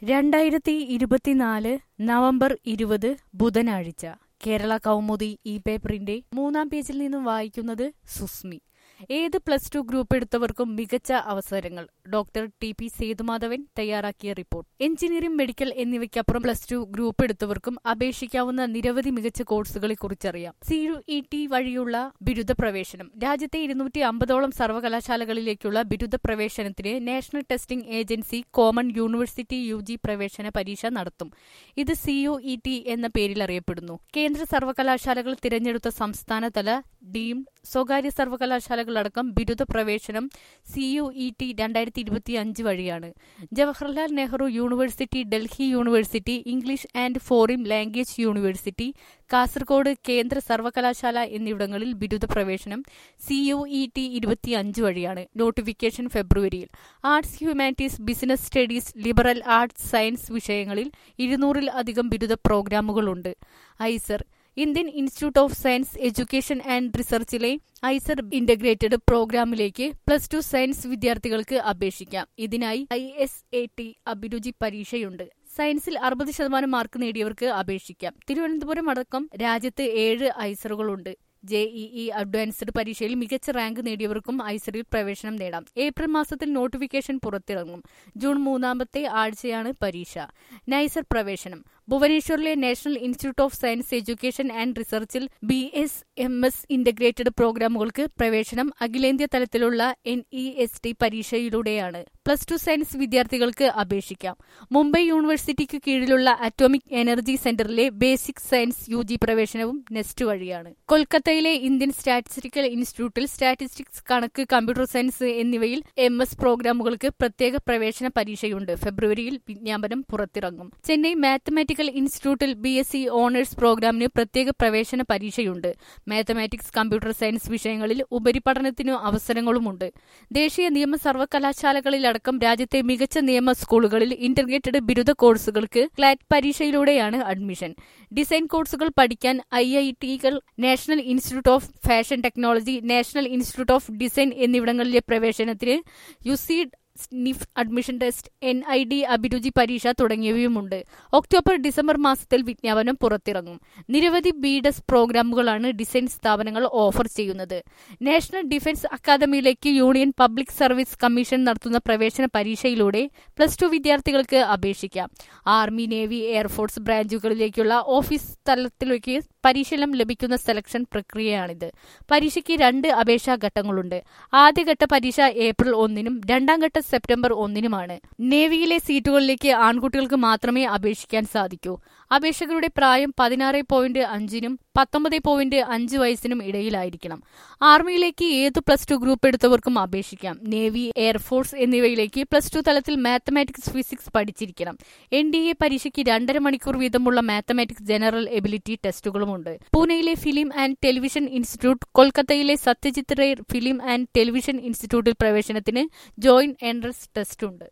രണ്ടായിരത്തി ഇരുപത്തിനാല് നവംബർ ഇരുപത് ബുധനാഴ്ച കേരള കൗമുദി ഈ പേപ്പറിന്റെ മൂന്നാം പേജിൽ നിന്നും വായിക്കുന്നത് സുസ്മി ഏത് പ്ലസ് ടു ഗ്രൂപ്പ് എടുത്തവർക്കും മികച്ച അവസരങ്ങൾ ഡോക്ടർ ടി പി സേതുമാധവൻ തയ്യാറാക്കിയ റിപ്പോർട്ട് എഞ്ചിനീയറിംഗ് മെഡിക്കൽ എന്നിവയ്ക്കപ്പുറം പ്ലസ് ടു ഗ്രൂപ്പ് എടുത്തവർക്കും അപേക്ഷിക്കാവുന്ന നിരവധി മികച്ച കോഴ്സുകളെ കുറിച്ചറിയാം സി യു ഇ ടി വഴിയുള്ള ബിരുദ പ്രവേശനം രാജ്യത്തെ ഇരുന്നൂറ്റി അമ്പതോളം സർവകലാശാലകളിലേക്കുള്ള ബിരുദ പ്രവേശനത്തിന് national testing agency common university U G പ്രവേശന പരീക്ഷ നടത്തും ഇത് സി യു ഇ ടി എന്ന പേരിൽ അറിയപ്പെടുന്നു കേന്ദ്ര സർവകലാശാലകൾ തിരഞ്ഞെടുത്ത സംസ്ഥാനതല ഡീംഡ് സ്വകാര്യ സർവകലാശാലകളടക്കം ബിരുദ പ്രവേശനം സി യു ഇ ടി രണ്ടായിരത്തി ഇരുപത്തി അഞ്ച് വഴിയാണ് Jawaharlal Nehru university Delhi university English and foreign language university Kasaragod കേന്ദ്ര സർവകലാശാല എന്നിവിടങ്ങളിൽ ബിരുദ പ്രവേശനം സി യു ഇ ടി ഇരുപത്തി അഞ്ച് വഴിയാണ് നോട്ടിഫിക്കേഷൻ ഫെബ്രുവരിയിൽ arts humanities business studies liberal arts science വിഷയങ്ങളിൽ ഇരുന്നൂറിൽ അധികം ബിരുദ പ്രോഗ്രാമുകളുണ്ട് IISER Indian institute of science education and റിസർച്ചിലെ ഐസർ ഇന്റഗ്രേറ്റഡ് പ്രോഗ്രാമിലേക്ക് പ്ലസ് ടു സയൻസ് വിദ്യാർത്ഥികൾക്ക് അപേക്ഷിക്കാം ഇതിനായി ഐ എസ് എ ടി അഭിരുചി പരീക്ഷയുണ്ട് സയൻസിൽ അറുപത് ശതമാനം മാർക്ക് നേടിയവർക്ക് അപേക്ഷിക്കാം തിരുവനന്തപുരം അടക്കം രാജ്യത്ത് ഏഴ് ഐസറുകളുണ്ട് ജെഇഇ അഡ്വാൻസ്ഡ് പരീക്ഷയിൽ മികച്ച റാങ്ക് നേടിയവർക്കും ഐസറിൽ പ്രവേശനം നേടാം ഏപ്രിൽ മാസത്തിൽ നോട്ടിഫിക്കേഷൻ പുറത്തിറങ്ങും ജൂൺ മൂന്നാമത്തെ ആഴ്ചയാണ് പരീക്ഷ നൈസർ പ്രവേശനം ഭുവനേശ്വറിലെ national institute of science education and റിസർച്ചിൽ B S M S integrated പ്രോഗ്രാമുകൾക്ക് പ്രവേശനം അഖിലേന്ത്യാ തലത്തിലുള്ള എൻ ഇ എസ് ടി പരീക്ഷയിലൂടെയാണ് പ്ലസ് ടു സയൻസ് വിദ്യാർത്ഥികൾക്ക് അപേക്ഷിക്കാം മുംബൈ യൂണിവേഴ്സിറ്റിക്ക് കീഴിലുള്ള atomic energy centre basic science U G പ്രവേശനവും നെസ്റ്റ് വഴിയാണ് കൊൽക്കത്തയിലെ ഇന്ത്യൻ സ്റ്റാറ്റിസ്റ്റിക്കൽ ഇൻസ്റ്റിറ്റ്യൂട്ടിൽ സ്റ്റാറ്റിസ്റ്റിക്സ് കണക്ക് കമ്പ്യൂട്ടർ സയൻസ് എന്നിവയിൽ എം എസ് പ്രോഗ്രാമുകൾക്ക് പ്രത്യേക പ്രവേശന പരീക്ഷയുണ്ട് ഫെബ്രുവരിയിൽ വിജ്ഞാപനം പുറത്തിറങ്ങും ചെന്നൈ മാത്തമാറ്റിക്കൽ ഇൻസ്റ്റിറ്റ്യൂട്ടിൽ ബി എസ് സി ഓണേഴ്സ് പ്രോഗ്രാമിന് പ്രത്യേക പ്രവേശന പരീക്ഷയുണ്ട് മാത്തമാറ്റിക്സ് കമ്പ്യൂട്ടർ സയൻസ് വിഷയങ്ങളിൽ ഉപരിപഠനത്തിനു അവസരങ്ങളുമുണ്ട് ദേശീയ നിയമ സർവകലാശാലകളിലടക്കം രാജ്യത്തെ മികച്ച നിയമ സ്കൂളുകളിൽ ഇന്റഗ്രേറ്റഡ് ബിരുദ കോഴ്സുകൾക്ക് ക്ലാറ്റ് പരീക്ഷയിലൂടെയാണ് അഡ്മിഷൻ ഡിസൈൻ കോഴ്സുകൾ പഠിക്കാൻ ഐ ഐ ടികൾ national institute of fashion technology national institute of design എന്നിവിടങ്ങളിലെ പ്രവേശനത്തിന് യുസീഡ് സ്നിഫ് admission test N I D അഭിരുചി പരീക്ഷ തുടങ്ങിയവയുമുണ്ട് ഒക്ടോബർ ഡിസംബർ മാസത്തിൽ വിജ്ഞാപനം പുറത്തിറങ്ങും നിരവധി ബിഡെസ് പ്രോഗ്രാമുകളാണ് ഡിസൈൻ സ്ഥാപനങ്ങൾ ഓഫർ ചെയ്യുന്നത് നാഷണൽ ഡിഫൻസ് അക്കാദമിയിലേക്ക് യൂണിയൻ പബ്ലിക് സർവീസ് കമ്മീഷൻ നടത്തുന്ന പ്രവേശന പരീക്ഷയിലൂടെ പ്ലസ് ടു വിദ്യാർത്ഥികൾക്ക് അപേക്ഷിക്കാം ആർമി നേവി എയർഫോഴ്സ് ബ്രാഞ്ചുകളിലേക്കുള്ള ഓഫീസ് തലത്തിലേക്ക് പരിശീലനം ലഭിക്കുന്ന സെലക്ഷൻ പ്രക്രിയയാണിത് പരീക്ഷയ്ക്ക് രണ്ട് അപേക്ഷാ ഘട്ടങ്ങളുണ്ട് ആദ്യഘട്ട പരീക്ഷ ഏപ്രിൽ ഒന്നിനും രണ്ടാം ഘട്ട സെപ്റ്റംബർ ഒന്നിനുമാണ് നേവിയിലെ സീറ്റുകളിലേക്ക് ആൺകുട്ടികൾക്ക് മാത്രമേ അപേക്ഷിക്കാൻ സാധിക്കൂ അപേക്ഷകരുടെ പ്രായം പതിനാറ് പോയിന്റ് അഞ്ചിനും പത്തൊമ്പത് പോയിന്റ് അഞ്ച് വയസ്സിനും ഇടയിലായിരിക്കണം ആർമിയിലേക്ക് ഏത് പ്ലസ് ടു ഗ്രൂപ്പ് എടുത്തവർക്കും അപേക്ഷിക്കാം നേവി എയർഫോഴ്സ് എന്നിവയിലേക്ക് പ്ലസ് ടു തലത്തിൽ മാത്തമാറ്റിക്സ് ഫിസിക്സ് പഠിച്ചിരിക്കണം എൻ ഡി എ പരീക്ഷയ്ക്ക് രണ്ടര മണിക്കൂർ വീതമുള്ള മാത്തമാറ്റിക്സ് ജനറൽ എബിലിറ്റി ടെസ്റ്റുകളുമുണ്ട് പൂനെയിലെ ഫിലിം ആൻഡ് ടെലിവിഷൻ ഇൻസ്റ്റിറ്റ്യൂട്ട് കൊൽക്കത്തയിലെ Satyajit Ray film and television ഇൻസ്റ്റിറ്റ്യൂട്ടിൽ പ്രവേശനത്തിന് ജോയിന്റ് എൻട്രൻസ് ടെസ്റ്റ് ഉണ്ട്